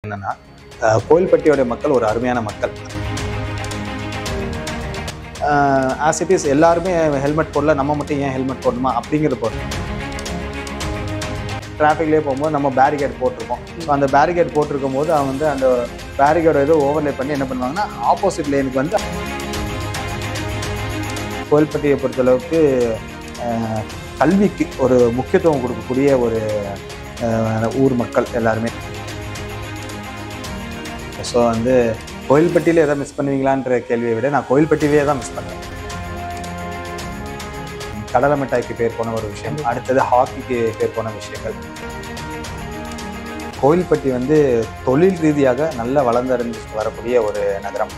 என்னன்னா அஹ், கோயில்பட்டியோட மக்கள் ஒரு அருமையான மக்கள் ஆஸ் இட் இஸ் எல்லாருமே ஹெல்மெட் போடல நம்ம மட்டும் ஏன் ஹெல்மெட் போடணுமா அப்படிங்கிறது போடணும் டிராஃபிக்லேயே போகும்போது நம்ம பேரிகேட் போட்டிருக்கோம் ஸோ அந்த பேரிகேட் போட்டிருக்கும் போது அவன் வந்து அந்த பேரிகேடை ஏதோ ஓவர்லே பண்ணி என்ன பண்ணுவாங்கன்னா ஆப்போசிட் லேனுக்கு வந்து கோயில்பட்டியை பொறுத்தளவுக்கு அஹ், கல்விக்கு ஒரு முக்கியத்துவம் கொடுக்கக்கூடிய ஒரு அஹ், ஊர் மக்கள் எல்லாருமே ஸோ வந்து கோயில்பட்டியில் எதை மிஸ் பண்ணுவீங்களான்ற கேள்வியை விட நான் கோயில்பட்டியிலே தான் மிஸ் பண்ணுவேன் கடலை மிட்டாய்க்கு பேர் போன ஒரு விஷயம் அடுத்தது ஹாக்கிக்கு பேர் போன விஷயங்கள் கோயில்பட்டி வந்து தொழில் ரீதியாக நல்ல வளர்ந்தடைஞ்சு வரக்கூடிய ஒரு நகரம்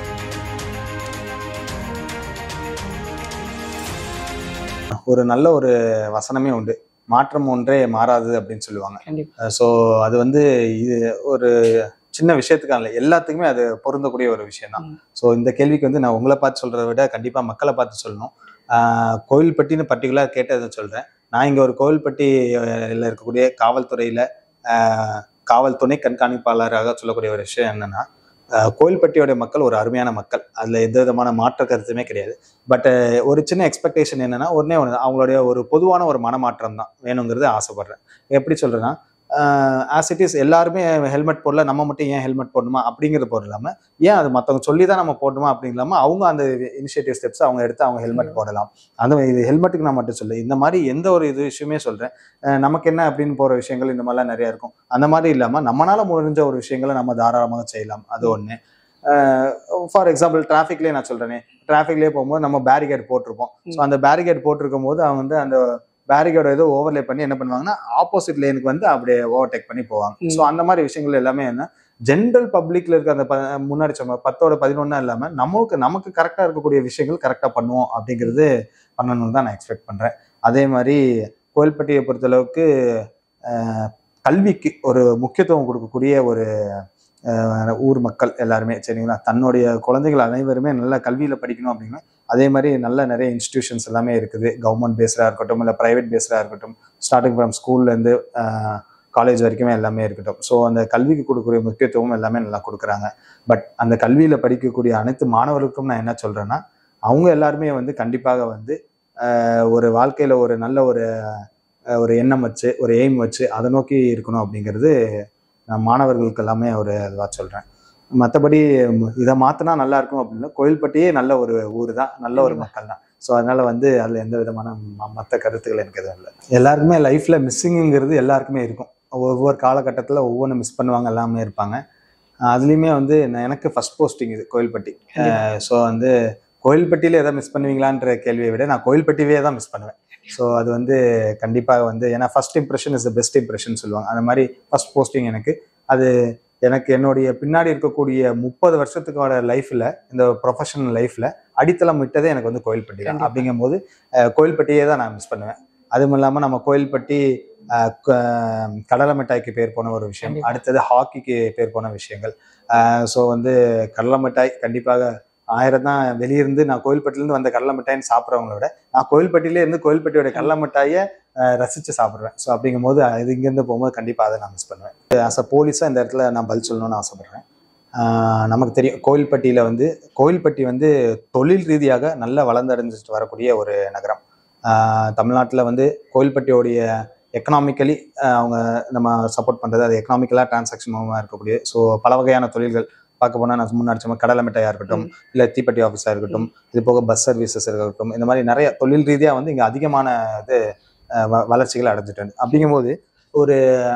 ஒரு நல்ல ஒரு வசனமே உண்டு மாற்றம் ஒன்றே மாறாது அப்படின்னு சொல்லுவாங்க கண்டிப்பா ஸோ அது வந்து இது ஒரு சின்ன விஷயத்துக்கான இல்லை எல்லாத்துக்குமே அது பொருந்தக்கூடிய ஒரு விஷயம் தான் ம். ஸோ இந்த கேள்விக்கு வந்து நான் உங்களை பார்த்து சொல்றதை விட கண்டிப்பாக மக்களை பார்த்து சொல்லணும் ஆஹ் கோயில்பட்டின்னு பர்டிகுலர் கேட்டதை சொல்றேன் நான் இங்கே ஒரு கோயில்பட்டியில் இருக்கக்கூடிய காவல்துறையில் காவல் துணை கண்காணிப்பாளராக சொல்லக்கூடிய ஒரு விஷயம் என்னன்னா ஆஹ் கோயில்பட்டியோட மக்கள் ஒரு அருமையான மக்கள் அதில் எந்த விதமான மாற்ற கருத்துமே கிடையாது பட் ஒரு சின்ன எக்ஸ்பெக்டேஷன் என்னன்னா ஒன்னே ஒன்று அவங்களுடைய ஒரு பொதுவான ஒரு மனமாற்றம் தான் வேணுங்கிறது ஆசைப்படுறேன் எப்படி சொல்றேன்னா ஆஸ் இட் இஸ் எல்லாருமே ஹெல்மெட் போடல நம்ம மட்டும் ஏன் ஹெல்மெட் போடணுமா அப்படிங்கிறது போட இல்லாமல் ஏன் அது மற்றவங்க சொல்லி தான் நம்ம போடணுமா அப்படிங்க இல்லாமல் அவங்க அந்த இனிஷியேட்டிவ் ஸ்டெப்ஸ் அவங்க எடுத்து அவங்க ஹெல்மெட் போடலாம் அந்த இது ஹெல்மெட்டுக்கு நான் மட்டும் சொல்ல இந்த மாதிரி எந்த ஒரு இது விஷயமே சொல்கிறேன் நமக்கு என்ன அப்படின்னு போகிற விஷயங்கள் இந்த மாதிரிலாம் நிறையா இருக்கும் அந்த மாதிரி இல்லாமல் நம்மளால முடிஞ்ச ஒரு விஷயங்களை நம்ம தாராளமாக செய்யலாம் அது ஒன்று ஃபார் எக்ஸாம்பிள் டிராஃபிக்லேயே நான் சொல்கிறேனே டிராஃபிக்லேயே போகும்போது நம்ம பேரிகேட் போட்டிருப்போம் ஸோ அந்த பேரிகேட் போட்டிருக்கும் போது அவன் வந்து அந்த பேரிகேட் ஏதோ ஓவர்லே பண்ணி என்ன பண்ணுவாங்கன்னா ஆப்போசிட் லேனுக்கு வந்து அப்படியே ஓவர்டேக் பண்ணி போவாங்க ம். ஸோ அந்த மாதிரி விஷயங்கள் எல்லாமே என்ன ஜென்ரல் பப்ளிக்ல இருக்க அந்த ப- முன்னாடி சொன்ன பத்தோட பதினொன்னா இல்லாம நமக்கு நமக்கு கரெக்டா இருக்கக்கூடிய விஷயங்கள் கரெக்டா பண்ணுவோம் அப்படிங்கிறது பண்ணணும்னு தான் நான் எக்ஸ்பெக்ட் பண்றேன் அதே மாதிரி கோயில்பட்டியை பொறுத்தளவுக்கு அஹ், கல்விக்கு ஒரு முக்கியத்துவம் கொடுக்கக்கூடிய ஒரு அஹ், ஊர் மக்கள் எல்லாருமே சரிங்களா தன்னுடைய குழந்தைகள் அனைவருமே நல்ல கல்வியில படிக்கணும் அப்படின்னா அதே மாதிரி நல்ல நிறைய இன்ஸ்டிடியூஷன்ஸ் எல்லாமே இருக்குது கவர்மெண்ட் பேஸ்டா இருக்கட்டும் இல்லை ப்ரைவேட் பேஸ்டா இருக்கட்டும் ஸ்டார்டிங் ஃப்ரம் ஸ்கூல்லேருந்து காலேஜ் வரைக்குமே எல்லாமே இருக்கட்டும் ஸோ அந்த கல்விக்கு கொடுக்கக்கூடிய முக்கியத்துவம் எல்லாமே நல்லா கொடுக்குறாங்க பட் அந்த கல்வியில் படிக்கக்கூடிய அனைத்து மாணவர்களுக்கும் நான் என்ன சொல்கிறேன்னா அவங்க எல்லாருமே வந்து கண்டிப்பாக வந்து ஆஹ், ஒரு வாழ்க்கையில் ஒரு நல்ல ஒரு ஆஹ், ஒரு எண்ணம் வச்சு ஒரு எய்ம் வச்சு அதை நோக்கி இருக்கணும் அப்படிங்கிறது நான் மாணவர்களுக்கு எல்லாமே ஒரு இதுவாக சொல்கிறேன் மற்றபடி இதை மாற்றினா நல்லா இருக்கும் அப்படின்னா கோயில்பட்டியே நல்ல ஒரு ஊர் தான் நல்ல ஒரு கண்டிப்பா. மக்கள் தான் ஸோ அதனால வந்து அதில் எந்த விதமான மற்ற கருத்துக்கள் எனக்கு எதுவும் இல்லை எல்லாருக்குமே லைஃப்பில் மிஸ்ஸிங்கிறது எல்லாருக்குமே இருக்கும் ஒவ்வொரு காலகட்டத்தில் ஒவ்வொன்று மிஸ் பண்ணுவாங்க எல்லாமே இருப்பாங்க அஹ் அதுலேயுமே வந்து நான் எனக்கு ஃபர்ஸ்ட் போஸ்டிங் இது கோயில்பட்டி ஸோ வந்து கோயில்பட்டியில் எதை மிஸ் பண்ணுவீங்களான்ற கேள்வியை விட நான் கோயில்பட்டியே தான் மிஸ் பண்ணுவேன் ஸோ அது வந்து கண்டிப்பாக வந்து ஏன்னா first impression is the best impression சொல்லுவாங்க அந்த மாதிரி ஃபர்ஸ்ட் போஸ்டிங் எனக்கு அது எனக்கு என்னுடைய பின்னாடி இருக்கக்கூடிய முப்பது வருஷத்துக்கோட லைஃப்பில் இந்த ப்ரொஃபஷனல் லைஃப்பில் அடித்தளம் விட்டதே எனக்கு வந்து கோயில்பட்டி தான் கண்டிப்பா. அப்படிங்கும்போது அஹ், கோயில்பட்டியே தான் நான் மிஸ் பண்ணுவேன் அதுவும் இல்லாமல் நம்ம கோயில்பட்டி அஹ், க- கடலை மிட்டாய்க்கு பேர் போன ஒரு விஷயம் கண்டிப்பா. அடுத்தது ஹாக்கிக்கு பேர் போன விஷயங்கள் ஸோ வந்து கடலை மிட்டாய் கண்டிப்பாக ஆயிரம் தான் வெளியிருந்து நான் கோயில்பட்டிலேருந்து வந்த கடலை மிட்டாய்னு சாப்பிட்றவங்கள விட நான் கோயில்பட்டியிலே இருந்து கோயில்பட்டியோட கடலை மிட்டாயை அஹ், ரசிச்சு சாப்பிடுவேன் ஸோ அப்படிங்கும்போது இது இங்கேருந்து போகும்போது கண்டிப்பாக அதை நான் மிஸ் பண்ணுவேன் ஆஸ் அ போலீஸாக இந்த இடத்துல நான் பதில் சொல்லணும்னு ஆசைப்படுறேன் ஆஹ் நமக்கு தெரியும் கோயில்பட்டியில் வந்து கோயில்பட்டி வந்து தொழில் ரீதியாக நல்ல வளர்ந்தடைஞ்சிட்டு வரக்கூடிய ஒரு நகரம் தமிழ்நாட்டில் வந்து கோயில்பட்டியோடைய எக்கனாமிக்கலி அவங்க நம்ம சப்போர்ட் பண்ணுறது அது எக்கனாமிக்கலாக டிரான்சாக்ஷன் மூலமாக இருக்கக்கூடிய ஸோ பல வகையான தொழில்கள் பார்க்க போனால் நான் முன்னாடி சொன்ன கடலை மிட்டாயாக இருக்கட்டும் இல்லை தீப்பெட்டி ஆஃபீஸாக இருக்கட்டும் இது போக பஸ் சர்வீசஸ் இருக்கட்டும் இந்த மாதிரி நிறைய தொழில் ரீதியாக வந்து இங்கே அதிகமான இது அஹ், வ- வளர்ச்சிகள் அடைஞ்சிட்டு வந்து அப்படிங்கும்போது ஒரு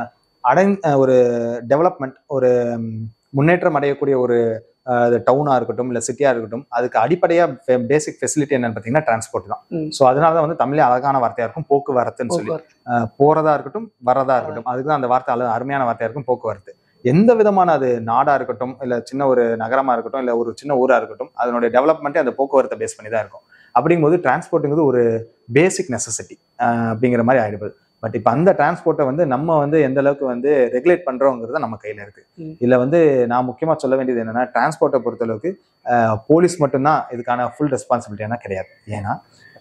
அடை அஹ், ஒரு டெவலப்மெண்ட் ஒரு ம், முன்னேற்றம் அடையக்கூடிய ஒரு டவுனாக இருக்கட்டும் இல்லை சிட்டியாக இருக்கட்டும் அதுக்கு அடிப்படையாக பேசிக் ஃபெசிலிட்டி என்னன்னு பார்த்தீங்கன்னா டிரான்ஸ்போர்ட் தான் ம். ஸோ அதனால தான் வந்து தமிழ்ல அழகான வார்த்தையாக இருக்கும் போக்குவரத்துன்னு சொல்லி போக்குவரத்து. அஹ் போறதா இருக்கட்டும் வரதா இருக்கட்டும் அதுக்கு தான் அந்த வார்த்தை அழ- அருமையான வார்த்தையா இருக்கும் போக்குவரத்து எந்த விதமான அது நாடா இருக்கட்டும் இல்ல சின்ன ஒரு நகரமா இருக்கட்டும் இல்ல ஒரு சின்ன ஊரா இருக்கட்டும் அதனுடைய டெவலப்மெண்ட்டே அந்த போக்குவரத்தை பேஸ் பண்ணி தான் இருக்கும் அப்படிங்கும்போது டிரான்ஸ்போர்ட்டுங்கிறது ஒரு பேசிக் நெசசிட்டி அப்படிங்கிற மாதிரி ஆயிடுது பட் இப்போ அந்த டிரான்ஸ்போர்ட்டை வந்து நம்ம வந்து எந்த அளவுக்கு வந்து ரெகுலேட் பண்றோங்கிறது நம்ம கையில இருக்கு ம். இதுல வந்து நான் முக்கியமா சொல்ல வேண்டியது என்னன்னா டிரான்ஸ்போர்ட்டை பொறுத்தளவுக்கு போலீஸ் மட்டும்தான் இதுக்கான ஃபுல் ரெஸ்பான்சிபிலிட்டியான கிடையாது ஏன்னா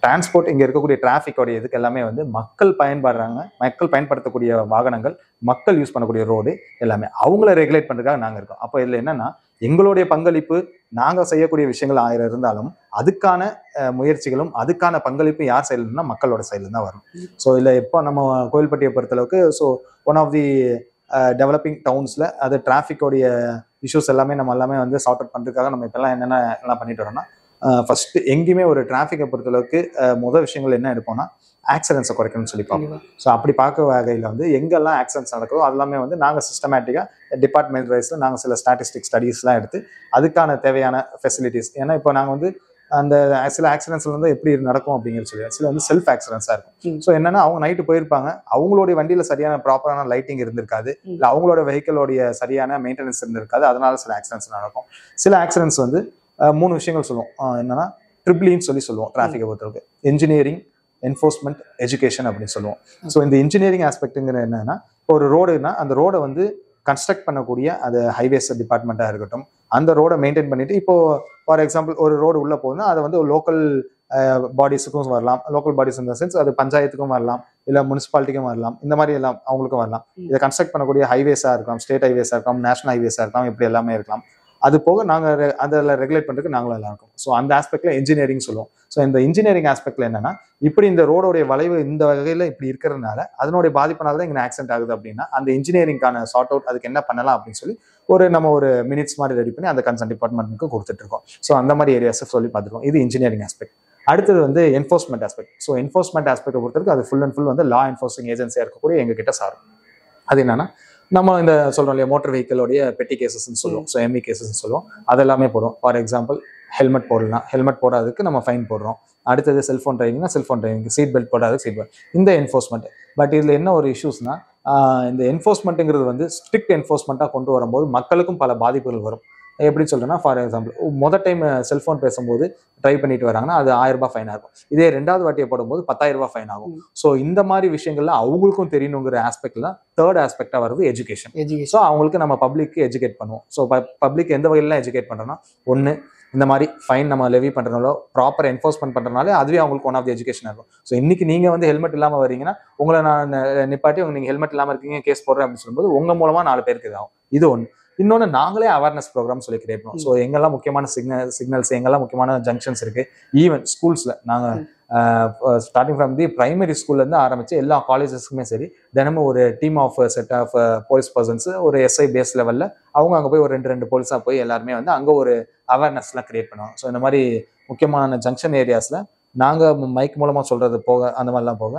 டிரான்ஸ்போர்ட் இங்க இருக்கக்கூடிய டிராஃபிக்கோடைய இதுக்கு எல்லாமே வந்து மக்கள் பயன்படுறாங்க மக்கள் பயன்படுத்தக்கூடிய வாகனங்கள் மக்கள் யூஸ் பண்ணக்கூடிய ரோடு எல்லாமே அவங்கள ரெகுலேட் பண்றதுக்காக நாங்க இருக்கோம் அப்போ இதுல என்னன்னா எங்களுடைய பங்களிப்பு நாங்க செய்யக்கூடிய விஷயங்கள் ஆயிரம் இருந்தாலும் அதுக்கான அஹ், முயற்சிகளும் அதுக்கான பங்களிப்பு யார் சைடுனா மக்களோட சைடுல தான் வரும் ஸோ இல்லை இப்போ நம்ம கோயில்பட்டியை பொறுத்தளவுக்கு so one of the developing டவுன்ஸ்ல அது டிராஃபிக்கோடைய இஷ்யூஸ் எல்லாமே நம்ம எல்லாமே வந்து சார்ட் அவுட் பண்ணுறதுக்காக நம்ம இப்பெல்லாம் என்னென்ன எல்லாம் பண்ணிட்டு வரோம்னா ஃபர்ஸ்ட் எங்கேயுமே ஒரு டிராஃபிக்கை பொறுத்தளவுக்கு அஹ், முதல் விஷயங்கள் என்ன எடுப்போம்னா ஆக்சிடென்ட்ஸை குறைக்கணும்னு சொல்லி பார்ப்போம் கண்டிப்பா ஸோ அப்படி பார்க்க வகையில் வந்து எங்கெல்லாம் ஆக்சிடென்ட்ஸ் நடக்குதோ அது எல்லாமே வந்து நாங்கள் சிஸ்டமேட்டிக்காக டிபார்ட்மெண்ட் வைஸில் நாங்கள் சில ஸ்டாட்டிஸ்டிக் ஸ்டடீஸ்லாம் எடுத்து அதுக்கான தேவையான ஃபெசிலிட்டிஸ் ஏன்னா இப்போ நாங்கள் வந்து அந்த சில ஆக்சிடென்ட்ஸ்ல வந்து எப்படி நடக்கும் அப்படிங்கிறது சொல்லி சில வந்து செல்ஃப் ஆக்சிடென்ட்ஸாக இருக்கும் ம். ஸோ என்னன்னா அவங்க நைட்டு போயிருப்பாங்க அவங்களுடைய வண்டியில் சரியான ப்ராப்பரான லைட்டிங் இருந்திருக்காது ம். இல்லை அவங்களோட வெஹிக்கிளோடைய சரியான மெயின்டெனன்ஸ் இருந்திருக்காது அதனால சில ஆக்சிடென்ட்ஸ் நடக்கும் சில ஆக்சிடென்ட்ஸ் வந்து அஹ், மூணு விஷயங்கள் சொல்லுவோம் அஹ், என்னன்னா ட்ரிபிளின்னு சொல்லி சொல்லுவோம் டிராஃபிக்கை பொறுத்தவரைக்கும் இன்ஜினியரிங் என்ஃபோர்ஸ்மெண்ட் எஜுகேஷன் அப்படின்னு சொல்லுவோம் ஸோ இந்த இன்ஜினியரிங் ஆஸ்பெக்ட்டுங்கிற என்னன்னா இப்போ ஒரு ரோடுனா அந்த ரோடை வந்து கன்ஸ்ட்ரக்ட் பண்ணக்கூடிய அது ஹைவேஸ் டிபார்ட்மெண்ட்டாக இருக்கட்டும் அந்த ரோடை மெயின்டைன் பண்ணிட்டு இப்போ ஃபார் எக்ஸாம்பிள் ஒரு ரோடு உள்ள போகுதுன்னா அதை வந்து லோக்கல் பாடிஸுக்கும் வரலாம் லோக்கல் பாடிஸ் இந்த சென்ஸ் அது பஞ்சாயத்துக்கும் வரலாம் இல்லை முனிசிபாலிட்டிக்கும் வரலாம் இந்த மாதிரி எல்லாம் அவங்களுக்கும் வரலாம் ம். இதை கன்ஸ்ட்ரக்ட் பண்ணக்கூடிய ஹைவேஸாக இருக்கலாம் ஸ்டேட் ஹைவேஸாக இருக்கலாம் நேஷனல் ஹைவேஸாக இருக்கலாம் இப்படி எல்லாமே இருக்கலாம் அது போக நாங்கள் அதில் ரெகுலேட் பண்ணுறதுக்கு நாங்களும் எல்லாம் இருக்கோம் ஸோ அந்த ஆஸ்பெக்ட்ல இன்ஜினியரிங் சொல்லுவோம் ஸோ இந்த இன்ஜினியரிங் ஆஸ்பெக்ட்ல என்னன்னா இப்படி இந்த ரோடோடைய வளைவு இந்த வகையில் இப்படி இருக்கிறதுனால அதனுடைய பாதிப்பினால தான் இங்கே ஆக்சிடென்ட் ஆகுது அப்படின்னா அந்த இன்ஜினியரிங்கான சார்ட் அவுட் அதுக்கு என்ன பண்ணலாம் அப்படின்னு சொல்லி ஒரு நம்ம ஒரு மினிட்ஸ் மாதிரி ரெடி பண்ணி அந்த கன்சர்ன் டிபார்ட்மெண்ட்டுக்கு கொடுத்துட்டு இருக்கோம் ஸோ அந்த மாதிரி ஏரியாஸை சொல்லி பார்த்துருக்கோம் இது இன்ஜினியரிங் ஆஸ்பெக்ட் அடுத்தது வந்து enforcement aspect so enforcement aspect பொறுத்தவரைக்கும் அது ஃபுல் அண்ட் ஃபுல் வந்து லா என்ஃபோர்ஸிங் ஏஜென்சியாக இருக்கக்கூடிய எங்ககிட்ட சாரும் அது என்னன்னா நம்ம இந்த சொல்றோம் இல்லையா மோட்டர் வெஹிக்கிளோடைய பெட்டி கேசஸ்ன்னு சொல்லுவோம் ஸோ எம்இ கேசஸ்ன்னு சொல்லுவோம் அது எல்லாமே போடுவோம் ஃபார் எக்ஸாம்பிள் ஹெல்மெட் போடலாம் ஹெல்மெட் போடாததுக்கு நம்ம ஃபைன் போடுறோம் அடுத்தது செல்ஃபோன் டிரைவிங்னா செல்ஃபோன் டிரைவிங் சீட் பெல்ட் போடாததுக்கு சீட் பெல்ட் இந்த என்ஃபோர்ஸ்மெண்ட் பட் இதில் என்ன ஒரு இஷ்யூஸ்னா இந்த என்ஃபோர்ஸ்மெண்ட்டுங்கிறது வந்து ஸ்ட்ரிக்ட் என்ஃபோர்ஸ்மெண்ட்டாக கொண்டு வரும்போது மக்களுக்கும் பல பாதிப்புகள் வரும் எப்படி சொல்றேன்னா ஃபார் எக்ஸாம்பிள் மொதல் டைம் செல்ஃபோன் பேசும்போது ட்ரை பண்ணிட்டு வராங்கன்னா அது ஆயிரம் ரூபாய் ஃபைன் ஆகும் இதே ரெண்டாவது வாட்டியை போடும்போது பத்தாயிரம் ரூபாய் ஃபைன் ஆகும் ம். ஸோ இந்த மாதிரி விஷயங்கள்ல அவங்களுக்கும் தெரியணுங்கிற ஆஸ்பெக்ட்ல தேர்ட் ஆஸ்பெக்டா வருது எஜுகேஷன் எஜுகேஷன் ஸோ அவங்களுக்கு நம்ம பப்ளிக்கு எஜுகேட் பண்ணுவோம் ஸோ பப்ளிக் எந்த வகையிலாம் எஜுகேட் பண்ணுறோம்னா ஒன்று இந்த மாதிரி ஃபைன் நம்ம லெவி பண்ணுறனாலோ ப்ராப்பர் என்ஃபோர்ஸ்மெண்ட் பண்ணுறனாலே அதுவே அவங்களுக்கு ஒன் ஆஃப் தி எஜுகேஷன் இருக்கும் ஸோ இன்னைக்கு நீங்கள் வந்து ஹெல்மெட் இல்லாமல் வரீங்கன்னா உங்களை நான் ந- நிப்பாட்டி உங்க நீங்கள் ஹெல்மெட் இல்லாமல் இருக்கீங்க கேஸ் போடுறேன் அப்படின்னு சொல்லும்போது உங்கள் மூலமாக நாலு பேருக்கு இதாகும் இது ஒன்று இன்னொன்று நாங்களே அவேர்னஸ் ப்ரோக்ராம் சொல்லி கிரியேட் பண்ணுவோம் ஸோ எங்கெல்லாம் முக்கியமான சிக்னல் சிக்னல்ஸ் எங்கெல்லாம் முக்கியமான ஜங்ஷன்ஸ் இருக்கு ஈவன் ஸ்கூல்ஸில் நாங்கள் ஸ்டார்டிங் ஃப்ரம் தி பிரைமரி ஸ்கூல்லேருந்து ஆரம்பிச்சு எல்லா காலேஜஸ்க்குமே சரி தினமும் ஒரு team of set of police persons ஒரு எஸ்ஐ பேஸ் லெவலில் அவங்க அங்கே போய் ஒரு ரெண்டு ரெண்டு போலீஸாக போய் எல்லாருமே வந்து அங்கே ஒரு அவேர்னஸ்லாம் கிரியேட் பண்ணுவாங்க ஸோ இந்த மாதிரி முக்கியமான ஜங்ஷன் ஏரியாஸில் நாங்கள் மைக் மூலமாக சொல்கிறது போக அந்த மாதிரிலாம் போக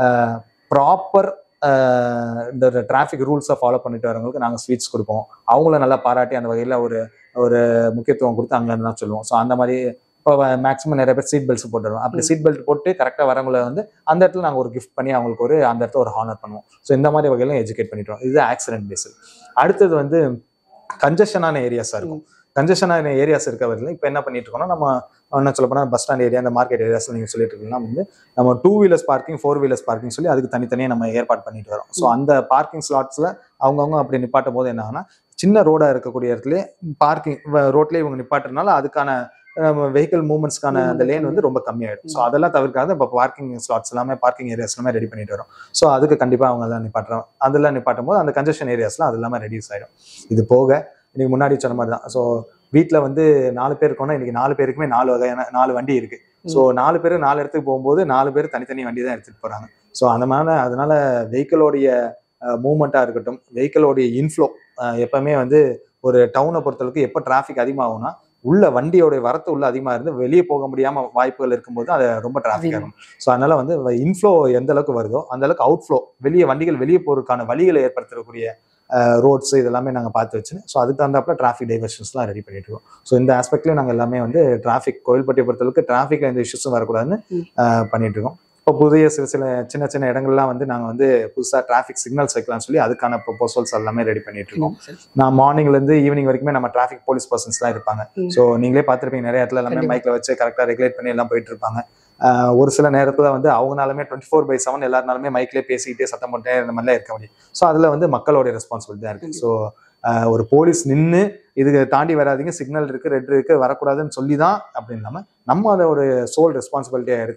ப்ராப்பர் இந்த டிராஃபிக் ரூல்ஸை ஃபாலோ பண்ணிட்டு வரவங்களுக்கு நாங்கள் ஸ்வீட்ஸ் கொடுப்போம் அவங்கள நல்லா பாராட்டி அந்த வகையில் ஒரு ஒரு முக்கியத்துவம் கொடுத்து அங்கே தான் சொல்லுவோம் ஸோ அந்த மாதிரி இப்போ மேக்ஸிமம் நிறைய பேர் சீட் பெல்ட்ஸ் போட்டுருவோம் அப்படி ம். சீட் பெல்ட் போட்டு கரெக்டாக வரவங்கள வந்து அந்த இடத்துல நாங்கள் ஒரு கிஃப்ட் பண்ணி அவங்களுக்கு ஒரு அந்த இடத்துல ஒரு ஹானர் பண்ணுவோம் ஸோ இந்த மாதிரி வகையில எஜுகேட் பண்ணிட்டோம் இது ஆக்சிடென்ட் பேஸில் அடுத்தது வந்து கன்ஜஷனான ஏரியாஸாக இருக்கும் கன்ஜஷனான ஏரியாஸ் இருக்க வரையில இப்போ என்ன பண்ணிட்டு இருக்கோம்னா நம்ம என்ன சொல்ல போனால் பஸ் ஸ்டாண்ட் ஏரியா அந்த மார்க்கெட் ஏரியாஸ் நீங்கள் சொல்லிட்டு இருக்கீங்கன்னா வந்து நம்ம two wheelers parking four wheelers parking சொல்லி அதுக்கு தனித்தனியாக நம்ம ஏற்பாடு பண்ணிட்டு வரோம் ஸோ அந்த பார்க்கிங் ஸ்லாட்ஸில் அவங்கவுங்க அப்படி நிப்பாட்டும் போது என்ன ஆகும்னா சின்ன ரோடாக இருக்கக்கூடிய இடத்துல பார்க்கிங் ரோட்லேயே இவங்க நிப்பாட்டுறதுனால அதுக்கான வெஹிக்கிள் மூவ்மெண்ட்ஸ்க்கான அந்த லேன் வந்து ரொம்ப கம்மியாயிடும் ஸோ அதெல்லாம் தவிர்க்காத இப்போ பார்க்கிங் ஸ்லாட்ஸ் எல்லாமே பார்க்கிங் ஏரியாஸ் எல்லாமே ரெடி பண்ணிட்டு வரோம் ஸோ அதுக்கு கண்டிப்பாக அவங்க எல்லாம் நிப்பாட்டுறோம் அதெல்லாம் நிப்பாட்டும் போது அந்த கன்ஜெஷன் ஏரியாஸ்லாம் அது எல்லாமே ரெடியூஸ் ஆயிடும் இது போக இன்னைக்கு முன்னாடி சொன்ன மாதிரி தான் ஸோ வீட்டில் வந்து நாலு பேர் இருக்கோம்னா இன்னைக்கு நாலு பேருக்குமே நாலு வகையான நாலு வண்டி இருக்கு ஸோ நாலு பேர் நாலு இடத்துக்கு போகும்போது நாலு பேர் தனித்தனி வண்டி தான் எடுத்துட்டு போறாங்க ஸோ அந்த மாதிரி அதனால வெஹிக்கிளோடைய மூவ்மெண்ட்டாக இருக்கட்டும் வெஹிக்கிளோடைய இன்ஃப்ளோ எப்பவுமே வந்து ஒரு டவுனை பொறுத்தளவுக்கு எப்போ டிராஃபிக் அதிகமாகும்னா உள்ள வண்டியோட வரத்து உள்ள அதிகமாக இருந்து வெளியே போக முடியாம வாய்ப்புகள் இருக்கும்போது அது ரொம்ப டிராஃபிக் அதிகம். ஆகும் ஸோ அதனால வந்து இன்ஃப்ளோ எந்த அளவுக்கு வருதோ அந்த அளவுக்கு அவுட்ஃப்ளோ வெளியே வண்டிகள் வெளியே போறதுக்கான வழிகளை ஏற்படுத்தக்கூடிய ரோட்ஸ் இதெல்லாமே நாங்கள் பார்த்து வச்சு ஸோ அதுக்கு தகுந்தாப்புல டிராஃபிக் டைவர்ஷன்ஸ்லாம் ரெடி பண்ணிட்டு இருக்கோம் ஸோ இந்த ஆஸ்பெக்ட்லேயும் நாங்கள் எல்லாமே வந்து டிராஃபிக் கோயில்பட்டியை பொறுத்தளவுக்கு டிராஃபிக்ல எந்த இஷ்யூஸும் வரக்கூடாதுன்னு ம். அஹ், பண்ணிட்டு இருக்கோம் இப்போ புதிய சில சில சின்ன சின்ன இடங்கள்லாம் வந்து நாங்கள் வந்து புதுசாக டிராஃபிக் சிக்னல்ஸ் வைக்கலாம்னு சொல்லி அதுக்கான ப்ரொபோசல்ஸ் எல்லாமே ரெடி பண்ணிட்டு இருக்கோம் நான் மார்னிங்ல இருந்து ஈவினிங் வரைக்குமே நம்ம டிராஃபிக் போலீஸ் பர்சன்ஸ்லாம் இருப்பாங்க ம். ஸோ நீங்களே பார்த்துருப்பீங்க நிறைய இடத்துல எல்லாமே கண்டிப்பா. மைக்ல வச்சு கரெக்டாக ரெகுலேட் பண்ணி எல்லாம் போயிட்டு இருப்பாங்க ஆஹ் ஒரு சில நேரத்துல வந்து அவங்கனாலுமே டுவெண்ட்டி ஃபோர் பை செவன் எல்லாருனாலுமே மைக்லேயே பேசிக்கிட்டே சத்தம் போட்டே இந்த மாதிரிலாம் இருக்க முடியும் ஸோ அதுல வந்து மக்களோட ரெஸ்பான்சிபிலிட்டி தான் இருக்கு ஸோ ஒரு போலீஸ் நின்று இதுக்கு தாண்டி வராதீங்க சிக்னல் இருக்கு ரெட் இருக்கு வரக்கூடாதுன்னு சொல்லி தான் அப்படின்னு இல்லாம நம்ம அதை ஒரு சோல் ரெஸ்பான்சிபிலிட்டியா எடுத்து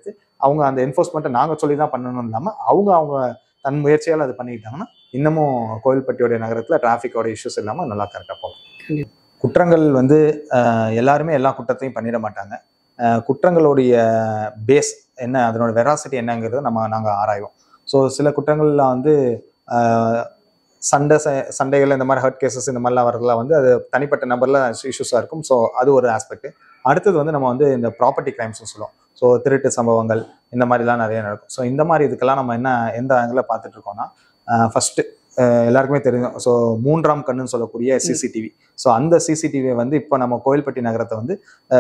அவங்க அந்த என்ஃபோர்ஸ்மெண்ட்டை நாங்கள் சொல்லி தான் பண்ணணும் இல்லாமல் அவங்க அவங்க தன் முயற்சியால் அது பண்ணிக்கிட்டாங்கன்னா இன்னமும் கோவில்பட்டியோடைய நகரத்தில் டிராஃபிக்கோட இஷ்யூஸ் இல்லாமல் நல்லா கரெக்டாக போகும் கண்டிப்பா. குற்றங்கள் வந்து ஆஹ், எல்லாருமே எல்லா குற்றத்தையும் பண்ணிட மாட்டாங்க ஆஹ், குற்றங்களுடைய பேஸ் என்ன அதனோட வெராசிட்டி என்னங்கிறத நம்ம நாங்கள் ஆராய்வோம் ஸோ சில குற்றங்கள்லாம் வந்து ஆஹ், சண்டை ச- சண்டைகள் இந்த மாதிரி ஹர்ட் கேசஸ் இந்த மாதிரிலாம் வரதுலாம் வந்து அது தனிப்பட்ட நபரில் இஷ்யூஸாக இருக்கும் ஸோ அது ஒரு ஆஸ்பெக்ட் அடுத்தது வந்து நம்ம வந்து இந்த ப்ராப்பர்ட்டி கிரைம்ஸ் சொல்லுவோம் ஸோ திருட்டு சம்பவங்கள் இந்த மாதிரிலாம் நிறைய நடக்கும் ஸோ இந்த மாதிரி இதுக்கெல்லாம் நம்ம என்ன எந்த ஆங்கிளில் பார்த்துட்டு இருக்கோம்னா ஃபஸ்ட்டு எல்லாருக்குமே தெரியும் ஸோ மூன்றாம் கண்ணுன்னு சொல்லக்கூடிய சிசிடிவி ஸோ அந்த சிசிடிவியை வந்து இப்போ நம்ம கோயில்பட்டி நகரத்தை வந்து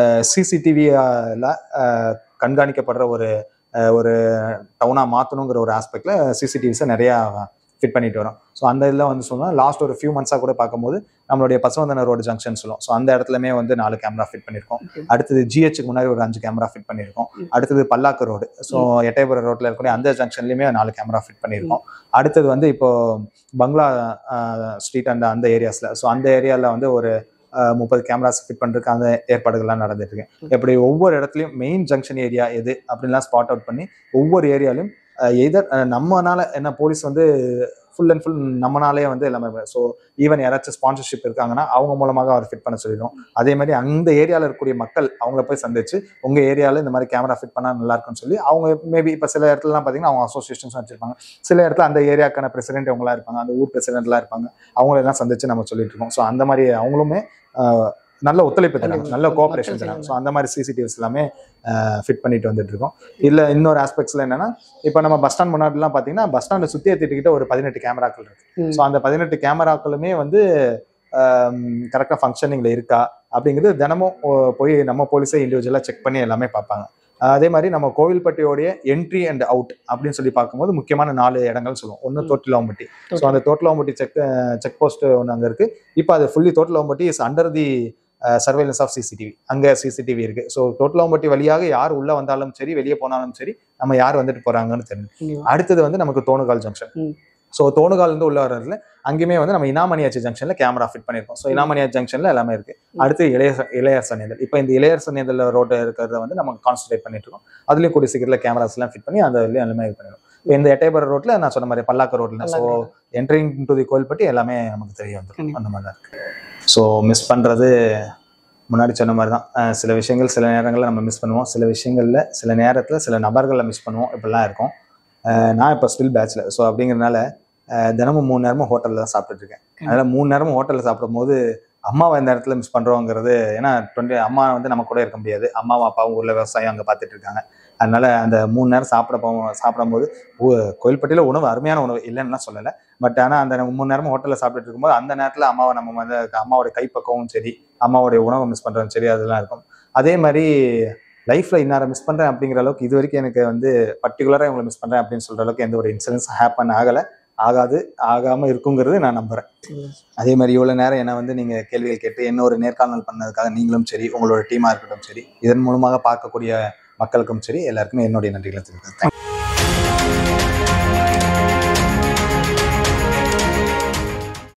சிசிடிவியால கண்காணிக்கப்படுற ஒரு அஹ், ஒரு டவுனாக மாற்றணுங்கிற ஒரு ஆஸ்பெக்டில் சிசிடிவிஸை நிறையா ஃபிட் பண்ணிட்டு வரோம் ஸோ அந்த இதில் வந்து சொன்னால் லாஸ்ட் ஒரு ஃபியூ மந்த்ஸாக கூட பார்க்கும்போது நம்மளுடைய பசுவந்தன ரோடு ஜங்ஷன் சொல்லுவோம் ஸோ அந்த இடத்துலமே வந்து நாலு கேமரா ஃபிட் பண்ணியிருக்கோம் Okay. அடுத்தது ஜிஹெச்சுக்கு முன்னாடி ஒரு அஞ்சு கேமரா ஃபிட் பண்ணியிருக்கோம் ம். அடுத்தது பல்லாக்கு ரோடு ஸோ எட்டயபுரம் ரோட்டில் இருக்கக்கூடிய அந்த ஜங்ஷன்லையுமே நாலு கேமரா ஃபிட் பண்ணியிருக்கோம் அடுத்தது வந்து இப்போ பங்களா ஸ்ட்ரீட் அந்த அந்த ஏரியாஸில் ஸோ அந்த ஏரியாவில் வந்து ஒரு அஹ், முப்பது கேமராஸ் ஃபிட் பண்ணுறதுக்கு அந்த ஏற்பாடுகள்லாம் நடந்துட்டு இருக்கு இப்படி ஒவ்வொரு இடத்துலையும் மெயின் ஜங்ஷன் ஏரியா எது அப்படின்லாம் ஸ்பாட் அவுட் பண்ணி ஒவ்வொரு ஏரியாலையும் எதர் நம்மனால என்ன போலீஸ் வந்து ஃபுல் அண்ட் ஃபுல் நம்மனாலே வந்து எல்லாமே ஸோ ஈவன் யாராச்சும் ஸ்பான்சர்ஷிப் இருக்காங்கன்னா அவங்க மூலமாக அவர் ஃபிட் பண்ண சொல்லிடுவோம் அதே மாதிரி அந்த ஏரியாவில் இருக்கக்கூடிய மக்கள் அவங்கள போய் சந்திச்சு உங்க ஏரியாவில் இந்த மாதிரி கேமரா ஃபிட் பண்ணா நல்லா இருக்கும்னு சொல்லி அவங்க மேபி இப்போ சில இடத்துலலாம் பார்த்தீங்கன்னா அவங்க அசோசியேஷன்ஸ் வச்சிருப்பாங்க சில இடத்துல அந்த ஏரியாக்கான பிரசிடென்ட் அவங்களா இருப்பாங்க அந்த ஊர் பிரசிடென்ட்லாம் இருப்பாங்க அவங்களெல்லாம் சந்திச்சு நம்ம சொல்லிட்டு இருக்கோம் ஸோ அந்த மாதிரி அவங்களுமே ஆஹ், நல்ல ஒத்துழைப்பு தராங்க கண்டிப்பா. நல்ல கோஆபரேஷன் மக்கள் தராங்க ஸோ அந்த மாதிரி சிசிடிவிஸ் எல்லாமே ஃபிட் பண்ணிட்டு வந்துட்டு இருக்கோம் இல்ல இன்னொரு ஆஸ்பெக்ட்ஸ்ல என்னன்னா இப்போ நம்ம பஸ் ஸ்டாண்ட் முன்னாடிலாம் பார்த்தீங்கன்னா பஸ் ஸ்டாண்டை சுற்றி ஏற்றிட்டு ஒரு பதினெட்டு கேமராக்கள் இருக்கு ம். ஸோ அந்த பதினெட்டு கேமராக்களுமே வந்து கரெக்டாக ஃபங்க்ஷனிங்ல இருக்கா அப்படிங்கிறது தினமும் ஓ- போய் நம்ம போலீஸே இண்டிவிஜுவலாக செக் பண்ணி எல்லாமே பார்ப்பாங்க அஹ் அதே மாதிரி நம்ம கோவில்பட்டியோடைய என்ட்ரி அண்ட் அவுட் அப்படின்னு சொல்லி பார்க்கும்போது முக்கியமான நாலு இடங்கள் சொல்லுவோம் ஒன்று ம். தோட்டிலாம்பட்டி ஸோ அந்த தோட்டிலாம்பட்டி செக் செக் போஸ்ட் ஒன்று அங்கே இருக்கு இப்போ அது fully Thottilampatti is under the surveillance of CCTV அங்கே சிசிடிவி இருக்கு ஸோ தோட்டிலாம்பட்டி வழியாக யார் உள்ள வந்தாலும் சரி வெளியே போனாலும் சரி நம்ம யார் வந்துட்டு போறாங்கன்னு தெரியும் கண்டிப்பா. அடுத்தது வந்து நமக்கு தோணுகால் ஜங்ஷன் ம். ஸோ தோணுகால் இருந்து உள்ள வர்றதுல அங்கேயுமே வந்து நம்ம இனாமணியாச்சி ஜங்ஷன்ல கேமரா ஃபிட் பண்ணியிருக்கோம் ஸோ இனாமணியாச்சி ஜங்ஷன்ல எல்லாமே இருக்கு அடுத்து இளைய இளையர் சன்னிதல் இப்போ இந்த இளையர் சன்னிதல் ரோடு இருக்கிறத வந்து நம்ம கான்சன்ட்ரேட் பண்ணிட்டு இருக்கோம் அதுலயும் கூடிய சீக்கிரத்தில் கேமராஸ் எல்லாம் ஃபிட் பண்ணி அந்த இதுலயும் எல்லாமே இது பண்ணிடுவோம் இப்போ இந்த எட்டயபுரம் ரோட்ல நான் சொன்ன மாதிரி பல்லாக்க ரோட்ல ஸோ பல்லாக்கு என்ட்ரிங் டு தி கோயில்பட்டி எல்லாமே நமக்கு தெரிய வந்துடும் கண்டிப்பா. அந்த மாதிரி தான் இருக்கு ஸோ மிஸ் பண்றது முன்னாடி சொன்ன மாதிரி தான் அஹ் சில விஷயங்கள் சில நேரங்களில் நம்ம மிஸ் பண்ணுவோம் சில விஷயங்கள்ல சில நேரத்தில் சில நபர்களை மிஸ் பண்ணுவோம் இப்படிலாம் இருக்கும் அஹ் நான் இப்போ ஸ்டில் பேச்சில் ஸோ அப்படிங்கிறதுனால அஹ் தினமும் மூணு நேரமும் ஹோட்டலில் தான் சாப்பிட்டுட்டு இருக்கேன் அதனால மூணு நேரமும் ஹோட்டலில் சாப்பிடும்போது அம்மாவை இந்த இடத்துல மிஸ் பண்றோங்கிறது ஏன்னா டுவெண்ட்டி அம்மா வந்து நம்ம கூட இருக்க முடியாது அம்மாவும் அப்பாவும் ஊர்ல விவசாயம் அங்கே பார்த்துட்டு இருக்காங்க அதனால அந்த மூணு நேரம் சாப்பிட போவோம் சாப்பிடும்போது ஊ- கோயில்பட்டியில உணவு அருமையான உணவு இல்லைன்னு சொல்லலை பட் ஆனால் அந்த மூணு நேரமும் ஹோட்டலில் சாப்பிட்டுட்டு இருக்கும்போது அந்த நேரத்தில் அம்மாவை நம்ம வந்து அம்மாவோட கைப்பக்கமும் சரி அம்மாவோடைய உணவை மிஸ் பண்றதும் சரி அதெல்லாம் இருக்கும் அதே மாதிரி லைஃப்ல இன்னார மிஸ் பண்றேன் அப்படிங்கிற அளவுக்கு இது வரைக்கும் எனக்கு வந்து பர்டிகுலரா இவங்களை மிஸ் பண்றேன் அப்படின்னு சொல்ற அளவுக்கு எந்த ஒரு இன்சிடென்ட்ஸ் ஹேப்பன் ஆகல ஆகாது ஆகாம இருக்குங்கிறது நான் நம்புறேன் அதே மாதிரி இவ்வளவு நேரம் என்ன வந்து நீங்க கேள்விகள் கேட்டு என்ன ஒரு நேர்காணல் பண்ணதுக்காக நீங்களும் சரி உங்களோட டீமா இருக்கட்டும் சரி இதன் மூலமாக பார்க்கக்கூடிய மக்களுக்கும் சரி எல்லாருக்குமே என்னுடைய நன்றிகளை தெரிவிக்கிறேன்